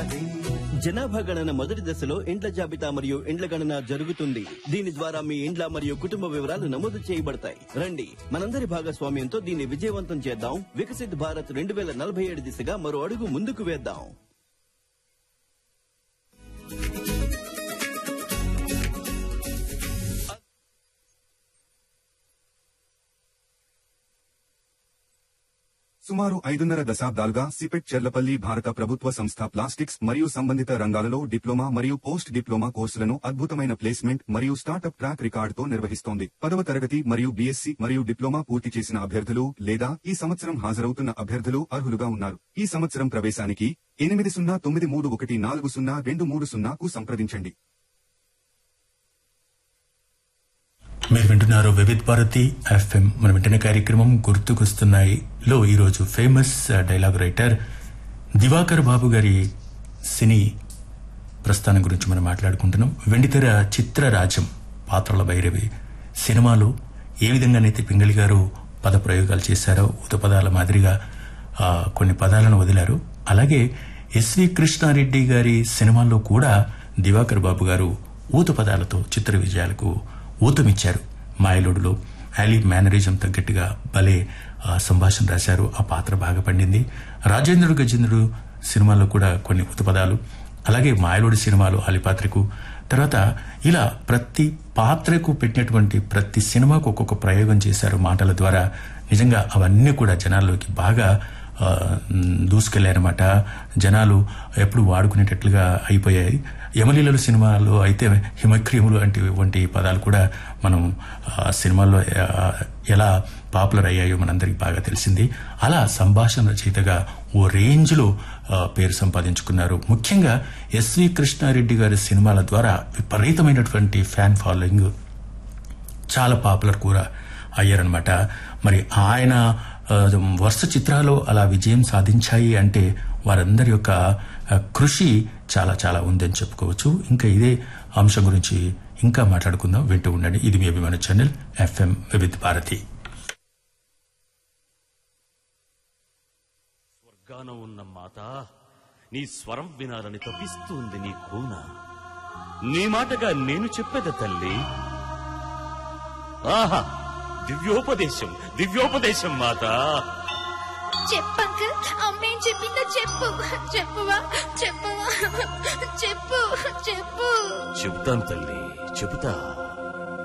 జనాభా గణన మొదటి దశలో ఇండ్ల జాబితా మరియు ఇండ్ల గణన జరుగుతుంది దీని ద్వారా మీ ఇండ్ల మరియు కుటుంబ వివరాలు నమోదు చేయబడతాయి రండి మనందరి భాగస్వామ్యంతో దీన్ని విజయవంతం చేద్దాం వికసిత్ భారత్ రెండు వేల నలభై ఏడు దిశగా మరో అడుగు ముందుకు వేద్దాం సుమారు ఐదున్నర దశాబ్దాలుగా సిపెట్ చెర్లపల్లి భారత ప్రభుత్వ సంస్థ ప్లాస్టిక్స్ మరియు సంబంధిత రంగాలలో డిప్లొమా మరియు పోస్ట్ డిప్లొమా కోర్సులను అద్భుతమైన ప్లేస్మెంట్ మరియు స్టార్టప్ ట్రాక్ రికార్డుతో నిర్వహిస్తోంది పదవ తరగతి మరియు బీఎస్సీ మరియు డిప్లొమా పూర్తి చేసిన అభ్యర్థులు లేదా ఈ సంవత్సరం హాజరవుతున్న అభ్యర్థులు అర్హులుగా ఉన్నారు ఈ సంవత్సరం ప్రవేశానికి ఎనిమిది సున్నా తొమ్మిది మూడు ఒకటి నాలుగు సున్నా రెండు మూడు సున్నాకు సంప్రదించండి మీరు వింటున్నారు వివిధ్ భారతి ఎఫ్ఎం మనం వింటున్న కార్యక్రమం గుర్తుకొస్తున్నాయి లో ఈరోజు famous dialogue writer Divakar Babu గారి సినీ ప్రస్థానం గురించి మనం మాట్లాడుకుంటున్నాం వెండితెర చిత్రరాజ్యం పాత్రల భైరవి సినిమాలో ఏ విధంగానైతే పింగళి గారు పద ప్రయోగాలు చేశారో ఉత పదాల మాదిరిగా ఆ, కొన్ని పదాలను వదిలారు అలాగే ఎస్వి కృష్ణారెడ్డి గారి సినిమాల్లో కూడా దివాకర్ బాబు గారు ఊత పదాలతో చిత్ర విజయాలకు ఊతమిచ్చారు మాయలుడులో యాలీ మేనరిజం తగ్గట్టుగా భలే ఆ, సంభాషణ రాశారు ఆ పాత్ర బాగా పండింది రాజేంద్రుడు గజేంద్రుడు సినిమాల్లో కూడా కొన్ని ఉతపదాలు అలాగే మాయలుడి సినిమాలు ఆలి పాత్రకు తర్వాత ఇలా ప్రతి పాత్రకు పెట్టినటువంటి ప్రతి సినిమాకు ఒక్కొక్క ప్రయోగం చేశారు మాటల ద్వారా నిజంగా అవన్నీ కూడా జనాల్లోకి బాగా ఆ, మ్, దూసుకెళ్లారన్నమాట జనాలు ఎప్పుడు వాడుకునేటట్లుగా అయిపోయాయి యమలీలలు సినిమాలో అయితే హిమక్రియములు వంటి వంటి పదాలు కూడా మనం ఆ, సినిమాల్లో ఆ, ఎలా పాపులర్ అయ్యాయో మనందరికి బాగా తెలిసింది అలా సంభాషణ రచయితగా ఓ రేంజ్లో ఆ, పేరు సంపాదించుకున్నారు ముఖ్యంగా ఎస్వి కృష్ణారెడ్డి గారి సినిమాల ద్వారా విపరీతమైనటువంటి ఫ్యాన్ ఫాలోయింగ్ చాలా పాపులర్ కూడా అయ్యారనమాట మరి ఆయన ఆ, వరుస చిత్రాలు అలా విజయం సాధించాయి అంటే వారందరి యొక్క ఆ, కృషి చాలా చాలా ఉందని చెప్పుకోవచ్చు ఇంకా ఇదే అంశం గురించి ఇంకా మాట్లాడుకుందాం వింటూ ఉండండి ఇది మీ అభిమాన ఛానల్ ఎఫ్ఎం వివిధ్ భారతి స్వర్గాన ఉన్న మాత నీ స్వరం వినాలని తప్పిస్తుంది నీ కూన నీ మాటగా నేను చెప్పేది తల్లి ఆహా దివ్యోపదేశం దివ్యోపదేశం మాత చెప్పంక అమ్మేం చెప్పిందో చెప్పు చెప్పువా చెప్పువా చెప్పు చెప్పు చెబుతాను తల్లి చెబుతా